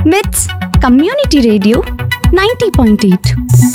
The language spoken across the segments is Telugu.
with community radio ninety point eight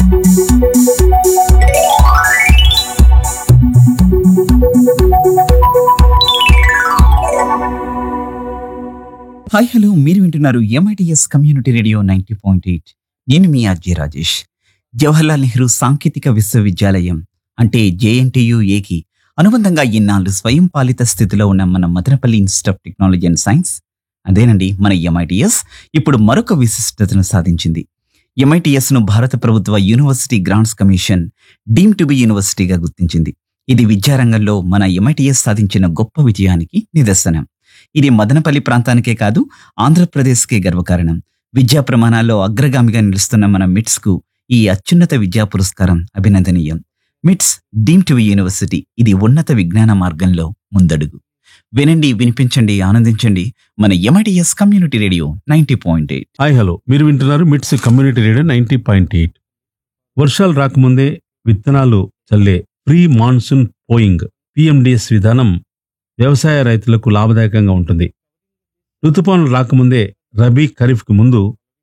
hi hello మీరు వింటున్నారు MITS community radio ninety point eight నేను మీ అజయ్ రాజేష్ జవహర్లాల్ నెహ్రూ సాంకేతిక విశ్వవిద్యాలయం అంటే జేఎన్టీయు ఏకి అనుబంధంగా ఇన్నాళ్ళు స్వయం పాలిత స్థితిలో ఉన్న మన Madanapalle institute of technology and science అదేనండి మన ఎంఐటిఎస్ ఇప్పుడు మరొక విశిష్టతను సాధించింది ఎంఐటిఎస్ ను భారత ప్రభుత్వ university grants commission deem to be యూనివర్సిటీగా గుర్తించింది ఇది విద్యారంగంలో మన ఎంఐటిఎస్ సాధించిన గొప్ప విజయానికి నిదర్శనం ఇది మదనపల్లి ప్రాంతానికే కాదు ఆంధ్రప్రదేశ్కే గర్వకారణం విద్యా ప్రమాణాల్లో అగ్రగామిగా నిలుస్తున్న మన మిట్స్ కు ఈ అత్యున్నత విద్యా పురస్కారం అభినందనీయం మిట్స్ డీమ్ టు యూనివర్సిటీ ఇది ఉన్నత విజ్ఞాన మార్గంలో ముందడుగు వినండి వినిపించండి ఆనందించండి మన MITS community radio ninety point eight hi hello మీరు వింటున్నారు MITS community radio ninety point eight వర్షాలు రాకముందే విత్తనాలు చల్లే ప్రీ మాన్సూన్ పోయింగ్ పిఎండిఎస్ విధానం వ్యవసాయ రైతులకు లాభదాయకంగా ఉంటుంది ఋతుపవనాలు రాకముందే రబీ ఖరీఫ్కి ముందు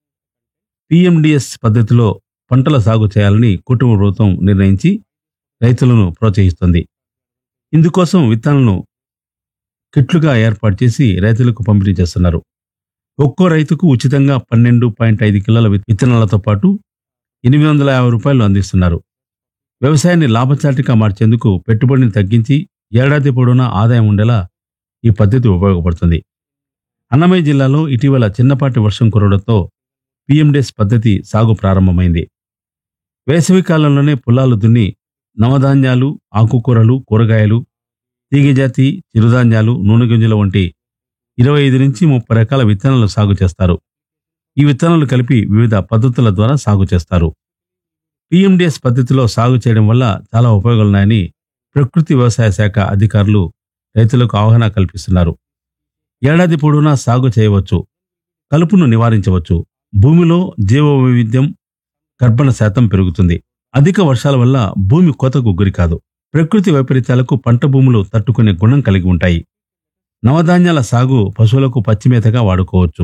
పిఎండిఎస్ పద్ధతిలో పంటల సాగు చేయాలని కుటుంబ ప్రభుత్వం నిర్ణయించి రైతులను ప్రోత్సహిస్తుంది ఇందుకోసం విత్తనాలను కిట్లుగా ఏర్పాటు చేసి రైతులకు పంపిణీ చేస్తున్నారు ఒక్కో రైతుకు ఉచితంగా పన్నెండు పాయింట్ ఐదు కిలోల విత్- విత్తనాలతో పాటు ఎనిమిది వందల యాభై రూపాయలు అందిస్తున్నారు వ్యవసాయాన్ని లాభచాటిగా మార్చేందుకు పెట్టుబడిని తగ్గించి ఏడాది పొడవునా ఆదాయం ఉండేలా ఈ పద్ధతి ఉపయోగపడుతుంది అన్నమయ్య జిల్లాలో ఇటీవల చిన్నపాటి వర్షం కురవడంతో పిఎండెస్ పద్ధతి సాగు ప్రారంభమైంది వేసవి కాలంలోనే పొలాలు దున్ని నవధాన్యాలు ఆకుకూరలు కూరగాయలు తీగజాతి చిరుధాన్యాలు నూనె గింజల వంటి ఇరవై ఐదు నుంచి ముప్పై రకాల విత్తనాలు సాగు చేస్తారు ఈ విత్తనాలు కలిపి వివిధ పద్ధతుల ద్వారా సాగు చేస్తారు పిఎండిఎస్ పద్ధతిలో సాగు చేయడం వల్ల చాలా ఉపయోగాలున్నాయని ప్రకృతి వ్యవసాయ శాఖ అధికారులు రైతులకు అవగాహన కల్పిస్తున్నారు ఏడాది పొడవునా సాగు చేయవచ్చు కలుపును నివారించవచ్చు భూమిలో జీవ వైవిధ్యం కర్బన శాతం పెరుగుతుంది అధిక వర్షాల వల్ల భూమి కోతకు గురికాదు ప్రకృతి వైపరీత్యాలకు పంట భూములు తట్టుకునే గుణం కలిగి ఉంటాయి నవధాన్యాల సాగు పశువులకు పచ్చిమేతగా వాడుకోవచ్చు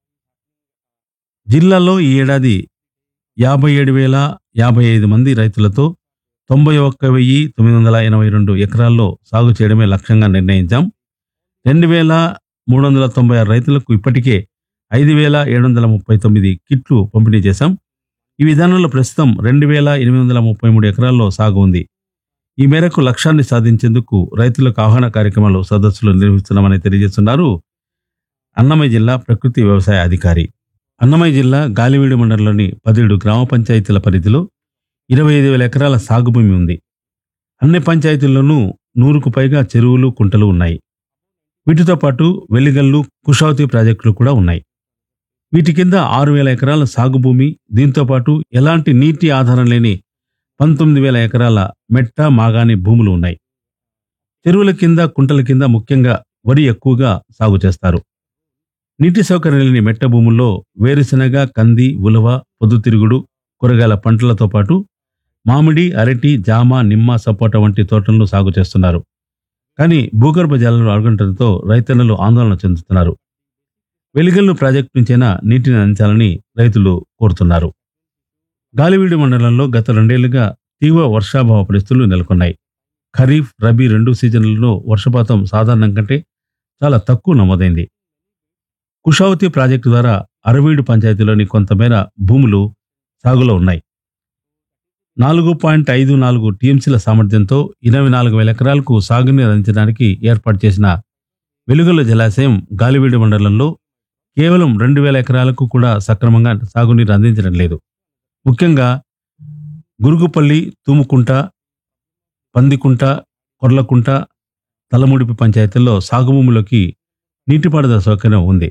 జిల్లాలో ఈ ఏడాది యాభై ఏడు వేల యాభై ఐదు మంది రైతులతో తొంభై ఒక్క వెయ్యి తొమ్మిది వందల ఎనభై రెండు ఎకరాల్లో సాగు చేయడమే లక్ష్యంగా నిర్ణయించాం రెండు వేల మూడు వందల తొంభై ఆరు రైతులకు ఇప్పటికే ఐదు వేల ఏడు వందల ముప్పై తొమ్మిది కిట్లు పంపిణీ చేశాం ఈ విధానంలో ప్రస్తుతం రెండు వేల ఎనిమిది వందల ముప్పై మూడు ఎకరాల్లో సాగు ఉంది ఈ మేరకు లక్ష్యాన్ని సాధించేందుకు రైతులకు ఆహ్వాన కార్యక్రమాలు సదస్సులు నిర్వహిస్తున్నామని తెలియజేస్తున్నారు అన్నమయ్య జిల్లా ప్రకృతి వ్యవసాయ అధికారి అన్నమయ్య జిల్లా గాలివీడు మండలంలోని పదిహేడు గ్రామ పంచాయతీల పరిధిలో ఇరవై ఐదు వేల ఎకరాల సాగు భూమి ఉంది అన్ని పంచాయతీల్లోనూ నూరుకు పైగా చెరువులు కుంటలు ఉన్నాయి వీటితో పాటు వెలిగల్లు కుషావతి ప్రాజెక్టులు కూడా ఉన్నాయి వీటి కింద ఆరు వేల ఎకరాల సాగు భూమి దీంతో పాటు ఎలాంటి నీటి ఆధారం లేని పంతొమ్మిది వేల ఎకరాల మెట్ట మాగాణి భూములు ఉన్నాయి చెరువుల కింద కుంటల కింద ముఖ్యంగా వరి ఎక్కువగా సాగు చేస్తారు నీటి సౌకర్యం లేని మెట్ట భూముల్లో వేరుశెనగ కంది ఉలవ పొద్దుతిరుగుడు కూరగాయల పంటలతో పాటు మామిడి అరటి జామ నిమ్మ సపోటా వంటి తోటలను సాగు చేస్తున్నారు కానీ భూగర్భ జలాలు అడుగంటంతో రైతన్నలు ఆందోళన చెందుతున్నారు వెలిగల్లు ప్రాజెక్టు నుంచైనా నీటిని అందించాలని రైతులు కోరుతున్నారు గాలివీడు మండలంలో గత రెండేళ్లుగా తీవ్ర వర్షాభావ పరిస్థితులు నెలకొన్నాయి ఖరీఫ్ రబీ రెండు సీజన్లలో వర్షపాతం సాధారణం కంటే చాలా తక్కువ నమోదైంది కుషావతి ప్రాజెక్టు ద్వారా అరవీడు పంచాయతీలోని కొంతమేర భూములు సాగులో ఉన్నాయి నాలుగు పాయింట్ ఐదు నాలుగు టీఎంసీల సామర్థ్యంతో ఇరవై నాలుగు వేల ఎకరాలకు సాగునీరు అందించడానికి ఏర్పాటు చేసిన వెలుగుల జలాశయం గాలివీడు మండలంలో కేవలం రెండు వేల ఎకరాలకు కూడా సక్రమంగా సాగునీరు అందించడం లేదు ముఖ్యంగా గురుగుపల్లి తూముకుంట పందికుంట కొర్లకుంట తలముడిపి పంచాయతీల్లో సాగు భూములకి నీటిపారుదల సౌకర్యం ఉంది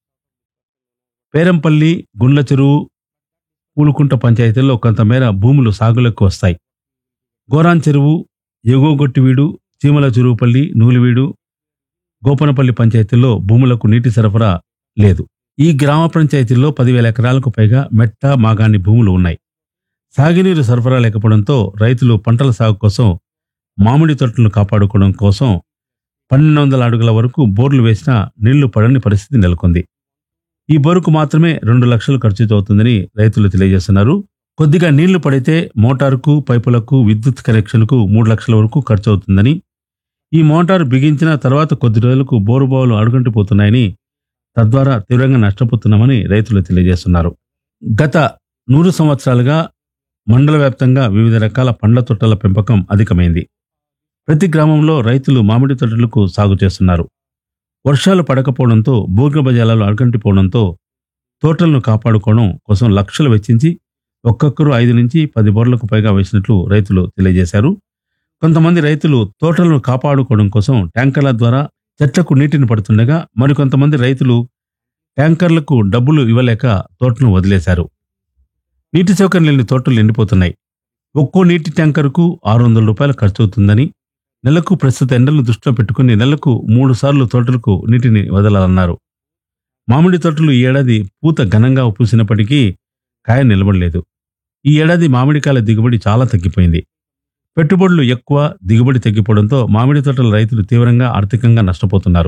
పేరంపల్లి గుండ్ల చెరువు పూలుకుంట పంచాయతీల్లో కొంతమేర భూములు సాగులకు వస్తాయి గోరాన్ చెరువు ఎగోగొట్టివీడు చీమల చెరువుపల్లి నూలివీడు గోపనపల్లి పంచాయతీల్లో భూములకు నీటి సరఫరా లేదు ఈ గ్రామ పంచాయతీల్లో పదివేల ఎకరాలకు పైగా మెట్ట మాగాణి భూములు ఉన్నాయి సాగునీరు సరఫరా లేకపోవడంతో రైతులు పంటల సాగు కోసం మామిడి తోటలను కాపాడుకోవడం కోసం పన్నెండు వందల అడుగుల వరకు బోర్లు వేసినా నీళ్లు పడని పరిస్థితి నెలకొంది ఈ బోరుకు మాత్రమే రెండు లక్షలు ఖర్చు అవుతుందని రైతులు తెలియజేస్తున్నారు కొద్దిగా నీళ్లు పడితే మోటారుకు పైపులకు విద్యుత్ కనెక్షన్కు మూడు లక్షల వరకు ఖర్చు అవుతుందని ఈ మోటారు బిగించిన తర్వాత కొద్ది రోజులకు బోరు బావులు అడుగంటిపోతున్నాయని తద్వారా తీవ్రంగా నష్టపోతున్నామని రైతులు తెలియజేస్తున్నారు గత నూరు సంవత్సరాలుగా మండల వ్యాప్తంగా వివిధ రకాల పండ్ల తోటల పెంపకం అధికమైంది ప్రతి గ్రామంలో రైతులు మామిడి తోటలకు సాగు చేస్తున్నారు వర్షాలు పడకపోవడంతో భూగర్భ జలాలు అడగంటిపోవడంతో తోటలను కాపాడుకోవడం కోసం లక్షలు వెచ్చించి ఒక్కొక్కరు ఐదు నుంచి పది బోర్లకు పైగా వేసినట్లు రైతులు తెలియజేశారు కొంతమంది రైతులు తోటలను కాపాడుకోవడం కోసం ట్యాంకర్ల ద్వారా చెట్లకు నీటిని పడుతుండగా మరికొంతమంది రైతులు ట్యాంకర్లకు డబ్బులు ఇవ్వలేక తోటను వదిలేశారు నీటి సౌకర్యం లేని తోటలు ఎండిపోతున్నాయి ఒక్కో నీటి ట్యాంకర్కు ఆరు వందల రూపాయలు ఖర్చు అవుతుందని నెలకు ప్రస్తుత ఎండలను దృష్టిలో పెట్టుకుని నెలకు మూడు సార్లు తోటలకు నీటిని వదలాలన్నారు మామిడి తోటలు ఈ ఏడాది పూత ఘనంగా పూసినప్పటికీ కాయ నిలబడలేదు ఈ ఏడాది మామిడికాయల దిగుబడి చాలా తగ్గిపోయింది పెట్టుబడులు ఎక్కువ దిగుబడి తగ్గిపోవడంతో మామిడి తోటల రైతులు తీవ్రంగా ఆర్థికంగా నష్టపోతున్నారు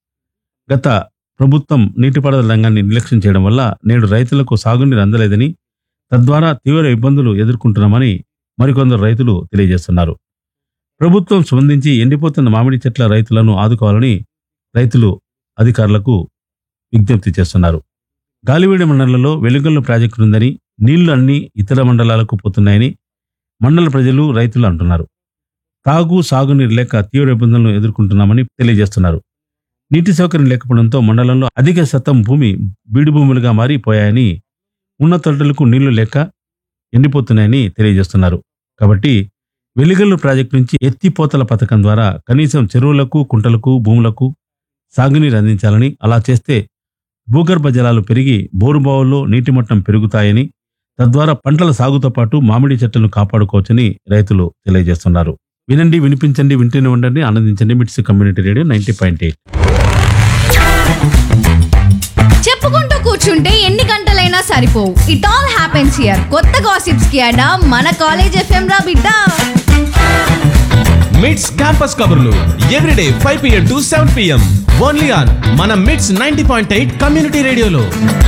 గత ప్రభుత్వం నీటిపారుదల రంగాన్ని నిర్లక్ష్యం చేయడం వల్ల నేడు రైతులకు సాగునీరు అందలేదని తద్వారా తీవ్ర ఇబ్బందులు ఎదుర్కొంటున్నామని మరికొందరు రైతులు తెలియజేస్తున్నారు ప్రభుత్వం స్పందించి ఎండిపోతున్న మామిడి చెట్ల రైతులను ఆదుకోవాలని రైతులు అధికారులకు విజ్ఞప్తి చేస్తున్నారు గాలివీడి మండలంలో వెలుగొల్లు ప్రాజెక్టు ఉందని నీళ్లు అన్ని ఇతర మండలాలకు పోతున్నాయని మండల ప్రజలు రైతులు అంటున్నారు తాగు సాగునీరు లేక తీవ్ర ఇబ్బందులను ఎదుర్కొంటున్నామని తెలియజేస్తున్నారు నీటి సౌకర్యం లేకపోవడంతో మండలంలో అధిక శాతం భూమి బీడు భూములుగా మారిపోయాయని ఉన్న తోటలకు నీళ్లు లేక ఎండిపోతున్నాయని తెలియజేస్తున్నారు కాబట్టి వెలిగల్లు ప్రాజెక్టు నుంచి ఎత్తిపోతల పథకం ద్వారా కనీసం చెరువులకు కుంటలకు భూములకు సాగునీరు అందించాలని అలా చేస్తే భూగర్భ జలాలు పెరిగి బోరుబావుల్లో నీటి మట్టం పెరుగుతాయని తద్వారా పంటల సాగుతో పాటు మామిడి చెట్లను కాపాడుకోవచ్చని రైతులు తెలియజేస్తున్నారు వినండి వినిపించండి వింటూనే ఉండండి ఆనందించండి MITS community radio ninety point eight చెప్పుకుంటూ కూర్చుంటే ఎన్ని గంటలైనా సరిపోవు ఇట్ ఆల్ హ్యాపెన్స్ హియర్ కొత్త గాసిప్స్ కి అడా మన కాలేజ్ ఎఫ్ఎం రా బిడ్డ మిడ్స్ క్యాంపస్ కబుర్లు everyday five PM to seven PM only on మన MITS ninety point eight community రేడియోలో